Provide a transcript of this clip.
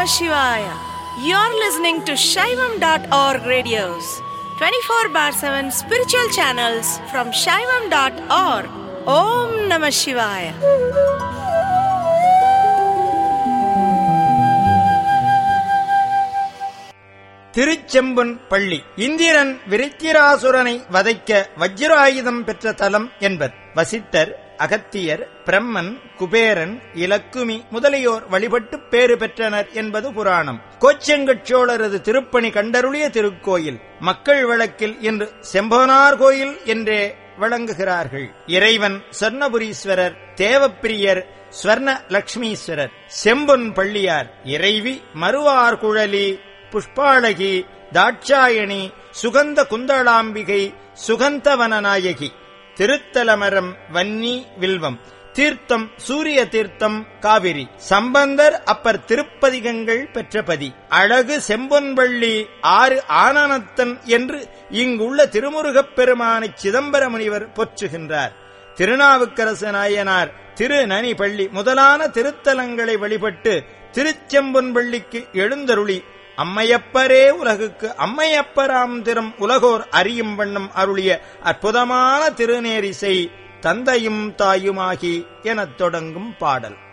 Namah Shivaya. You're listening to Shaivam.org radios, 24 bar 7 spiritual channels from Shaivam.org. Om Namah Shivaya. திருச்செம்புன் பள்ளி இந்திரன் விருத்திராசுரனை வதைக்க வஜ்ராயுதம் பெற்ற தலம் என்பர் வசிட்டர் அகத்தியர் பிரம்மன் குபேரன் இலக்குமி முதலியோர் வழிபட்டு பேறு பெற்றனர் என்பது புராணம் கோச்செங்கட் சோழரது திருப்பணி கண்டருளிய திருக்கோயில் மக்கள் வழக்கில் இன்று செம்பனார் கோயில் என்றே வழங்குகிறார்கள் இறைவன் சொர்ணபுரீஸ்வரர் தேவப்பிரியர் ஸ்வர்ண லட்சுமீஸ்வரர் செம்பொன் பள்ளியார் இறைவி மறுவார் குழலி புஷ்பாளகி தாட்சாயணி சுகந்த குந்தளாம்பிகை சுகந்தவனநாயகி திருத்தலமரம் வன்னி வில்வம் தீர்த்தம் சூரிய தீர்த்தம் காவிரி சம்பந்தர் அப்பர் திருப்பதிகங்கள் பெற்றபதி அழகு செம்பொன்பள்ளி ஆறு ஆனனத்தன் என்று இங்குள்ள திருமுருகப் பெருமானை சிதம்பர முனிவர் போற்றுகின்றார் திருநாவுக்கரசு நாயனார் திரு நனி பள்ளி முதலான திருத்தலங்களை வழிபட்டு திருச்செம்பொன்பள்ளிக்கு எழுந்தருளி அம்மையப்பரே உலகுக்கு அம்மையப்பராம் திறம் உலகோர் அறியும் வண்ணம் அருளிய அற்புதமான திருநேரிசை தந்தையும் தாயுமாகி எனத் தொடங்கும் பாடல்